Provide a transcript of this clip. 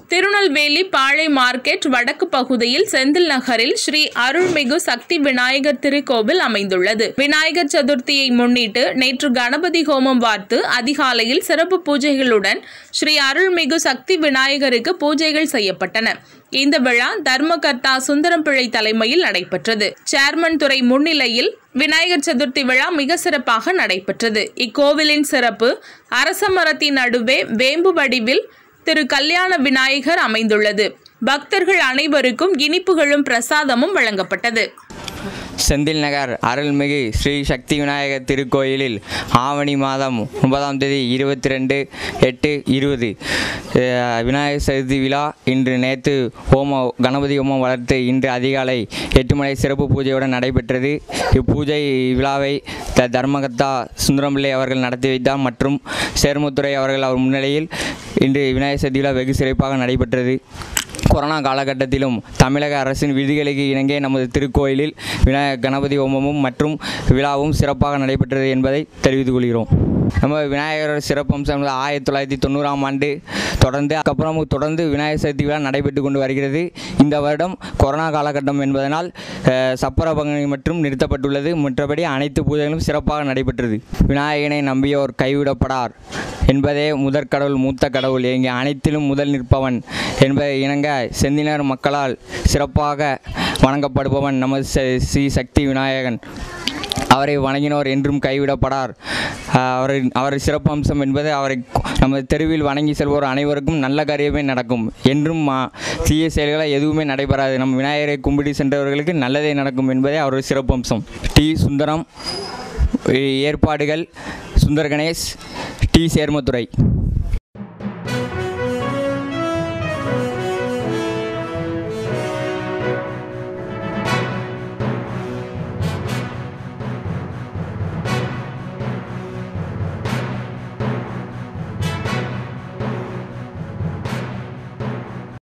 திருநெல்வேலி பாளை market வடக்கு பகுதியில் செந்தில் நகரில் ஸ்ரீ அருள்மிகு சக்தி விநாயகர் திருக்கோவில் அமைந்துள்ளது விநாயகர் சதுர்த்தியை முன்னிட்டு நேற்று கணபதி ஹோமம் பார்த்து அதிகாலையில் சிறப்பு பூஜைகளுடன் ஸ்ரீ அருள்மிகு சக்தி விநாயகருக்கு பூஜைகள் செய்யப்பட்டன இந்த விழா தர்மகர்த்தா சுந்தரம் பிள்ளை தலைமையில் நடைபெற்றது சேர்மன் துறை முன்னிலையில் விநாயகர் சதுர்த்தி விழா மிக சிறப்பாக நடைபெற்றது இக்கோவிலின் சிறப்பு அரச மரத்தின் நடுவே வேம்பு வடிவில் திரு கல்யாண விநாயகர் அமைந்துள்ளது பக்தர்கள் அனைவருக்கும் இனிப்புகளும் பிரசாதமும் வழங்கப்பட்டது செந்தில் நகர் அருள்மிகு ஸ்ரீ சக்தி விநாயகர் திருக்கோயிலில் ஆவணி மாதம் ஒன்பதாம் தேதி இருபத்தி ரெண்டு எட்டு இருபது அஹ், விநாயகர் சதுர்த்தி விழா இன்று நேற்று ஹோம கணபதி ஹோமம் வளர்த்து இன்று அதிகாலை எட்டு மணி சிறப்பு பூஜையுடன் நடைபெற்றது இப்பூஜை விழாவை த தர்மகர்த்தா சுந்தரம்பிள்ளை அவர்கள் நடத்தி வைத்தார் மற்றும் சேர்முத்துறை அவர்கள் அவர் முன்னிலையில் இன்று விநாயகர் சதுர்த்தி விழா வெகு சிறப்பாக நடைபெற்றது கொரோனா காலகட்டத்திலும் தமிழக அரசின் விதிகளுக்கு இணங்க நமது திருக்கோயிலில் விநாயகர் கணபதி ஹோமமும் மற்றும் விழாவும் சிறப்பாக நடைபெற்றது என்பதை தெரிவித்துக் கொள்கிறோம் நம்ம விநாயகர் சிறப்பம்சம் என்பது ஆயிரத்தி தொள்ளாயிரத்தி தொண்ணூறாம் ஆண்டு தொடர்ந்து அதுக்கப்புறம் தொடர்ந்து விநாயகர் சதுர்த்தி விழா நடைபெற்று கொண்டு வருகிறது இந்த வருடம் கொரோனா காலகட்டம் என்பதனால் அஹ், சப்பர பங்குனி மற்றும் நிறுத்தப்பட்டுள்ளது மற்றபடி அனைத்து பூஜைகளும் சிறப்பாக நடைபெற்றது விநாயகனை நம்பியோர் கைவிடப்படார் என்பதே முதற் கடவுள் மூத்த கடவுள் இங்கே அனைத்திலும் முதல் நிற்பவன் என்பதை இணங்க செந்தினர் மக்களால் சிறப்பாக வணங்கப்படுபவன் நமது ச- ஸ்ரீ சக்தி விநாயகன் அவரை வணங்கினோர் என்றும் கைவிடப்படார் ஆஹ் அவரின் அவர் சிறப்பம்சம் என்பது அவரை நமது தெருவில் வணங்கி செல்வோர் அனைவருக்கும் நல்ல காரியமே நடக்கும் என்றும் ஆ, தீய செயல்களை எதுவுமே நடைபெறாது நம் விநாயகரை கும்பிடி சென்றவர்களுக்கு நல்லதே நடக்கும் என்பதே அவரது சிறப்பம்சம் டி சுந்தரம் ஏற்பாடுகள் சுந்தர் கணேஷ் டி சேர்மத்துறை